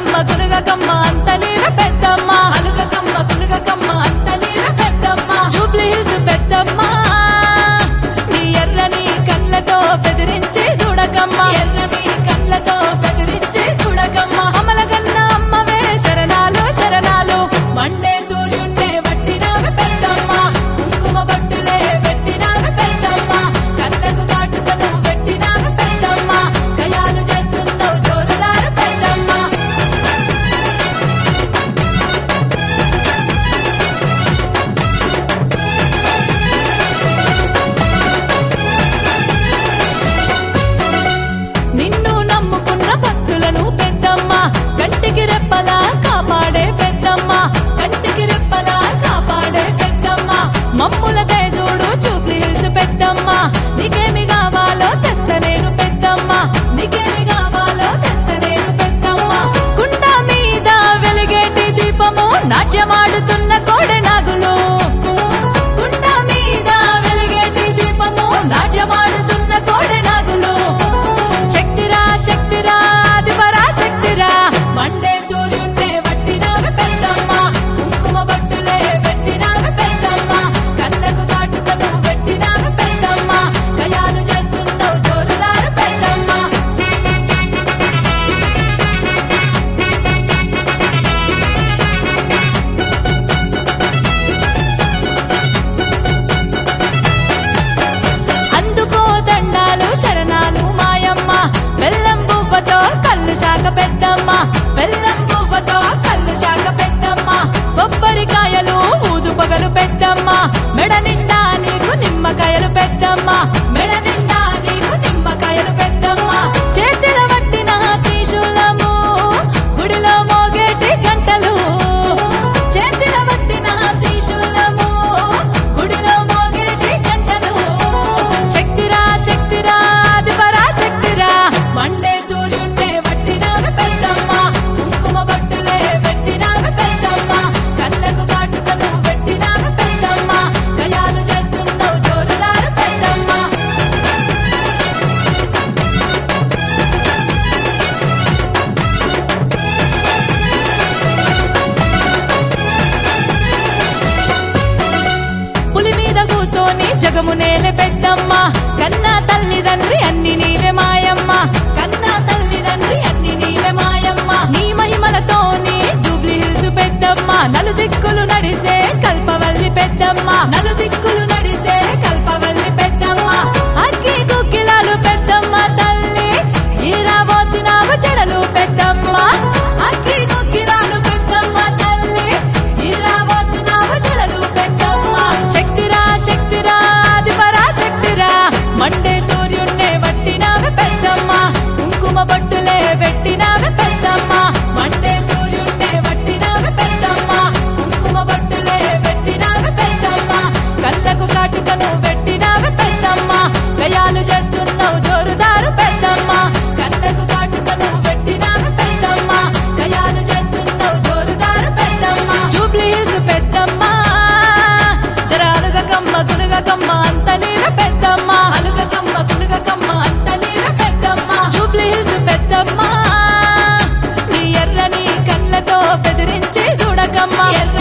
అలుగకమ్మ గునుగకమ్మ అంత నీవే పెద్దమ్మ అలుగకమ్మ గునుగకమ్మ అంత నీవే పెద్దమ్మ జూబ్లీ హిల్స్ పెద్దమ్మ నీ ఎర్రని కళ్ళతో బెదిరించి చూడకమ్మ ఎర్రని కళ్ళతో బెదిరించి చూడకమ్మ అమలగన్న అమ్మవే శరణాలు శరణాలు మండే సూర్యున్నే వట్టినావే పెద్దమ్మ కుంకుమ బట్టులే పెట్టినావే పెద్దమ్మ కళ్ళకు కాటుకను పెట్టినావే పెద్దమ్మ కయాలు చేస్తున్నావు జోరుదారు పెద్దమ్మ నిన్ను నమ్ముకున్న భక్తులను పెద్దమ్మ కంటికి రెప్పలా కాపాడే పెద్దమ్మ కంటికి రెప్పలా కాపాడే పెద్దమ్మ మమ్ముల తేజుడు చూపులు హిల్స్ పెద్దమ్మ నీకేమి కావాలో తెస్తా నేను పెద్దమ్మ నీకేమి కావాలో తెస్తా నేను పెద్దమ్మ కుండ మీద వెలిగేటి దీపము నాట్యమాడుతున్న కోడె నాగులు కుండ మీద వెలిగేటి దీపము నాట్యమాడుతున్న కోడె నాగులు శక్తిరా శక్తిరా ఆదిపరా శక్తిరా మండే సూర్యున్నే వట్టినావే పెద్దమ్మ కుంకుమ బట్టులే పెట్టినావే పెద్దమ్మ కళ్ళకు కాటుకను పెట్టినావే పెద్దమ్మ కయాలు చేస్తున్నావు జోరుదారు పెద్దమ్మ అందుకో దండాలు శరణాలు మాయమ్మ బెల్లం బువ్వతో కళ్ళు శాఖ పెద్దమ్మ బెల్లం బువ్వతో కళ్ళు శాఖ పెద్దమ్మ కొబ్బరికాయలు ఊదు పగలు పెద్దమ్మ మెడ నిండా నీకు నిమ్మకాయలు పెద్దమ్మ మెడ నిండా నీకు నిమ్మకాయలు పెద్దమ్మ చేతిల పట్టిన త్రిశూలము గుడిలో మోగేటి గంటలు చేతిల పట్టిన త్రిశూలము గుడిలో మోగేటి గంటలు శక్తిరా శక్తిరా ఆదిపరా శక్తిరా మండే సూర్యున్నే వట్టినావే పెద్దమ్మ కుంకుమ బట్టులే పెట్టినావే పెద్దమ్మ కళ్ళకు కాటుకను పెట్టినావే పెద్దమ్మ కయాలు చేస్తున్నావు జోరుదారు పెద్దమ్మ పులి మీద కూసోని జగము నేలే పెద్దమ్మ కన్నా తల్లిదండ్రి అన్ని నీవే మాయమ్మ కన్నా తల్లిదండ్రి అన్ని నీవే మాయమ్మ నీ మహిమలతోని జూబ్లీ హిల్స్ పెద్దమ్మ నలు దిక్కులు నడిసే కల్పవల్లి పెద్దమ్మ నలు దిక్కులు నడిసే కల్పవల్లి పెద్దమ్మ అగ్గి గుగ్గిలాలు పెద్దమ్మ తల్లి ఈరా పోసినావు జడలు పెద్దమ్మ అగ్గి గుగ్గిలాలు పెద్దమ్మ తల్లి ఈరా పోసినావు జడలు పెద్దమ్మ శక్తిరా శక్తిరా ఆదిపరా శక్తిరా మండే సూర్యున్నే వట్టినావే పెద్దమ్మ కుంకుమ బొట్టులే పెట్టినావే పెద్దమ్మ మండే సూర్యున్నే వట్టినావే పెద్దమ్మ కుంకుమ బొట్టులే పెట్టినావే పెద్దమ్మ కళ్ళకు కాటుకను పెట్టినావే పెద్దమ్మ గయాలు చేస్తున్నావు జోరుదారు పెద్దమ్మ కళ్ళకు కాటుకను పెట్టినావే పెద్దమ్మ గయాలు చేస్తున్నావు జోరుదారు పెద్దమ్మ జూబ్లీ హిల్స్ పెద్దమ్మ జర అలుగకమ్మ గునుగకమ్మ అంత నీవే పెద్దమ్మ అలుగకమ్మ గునుగకమ్మ అంత నీవే పెద్దమ్మ జూబ్లీ హిల్స్ పెద్దమ్మ నీ ఎర్రని కళ్ళతో బెదిరించి చూడకమ్మ ఎర్ర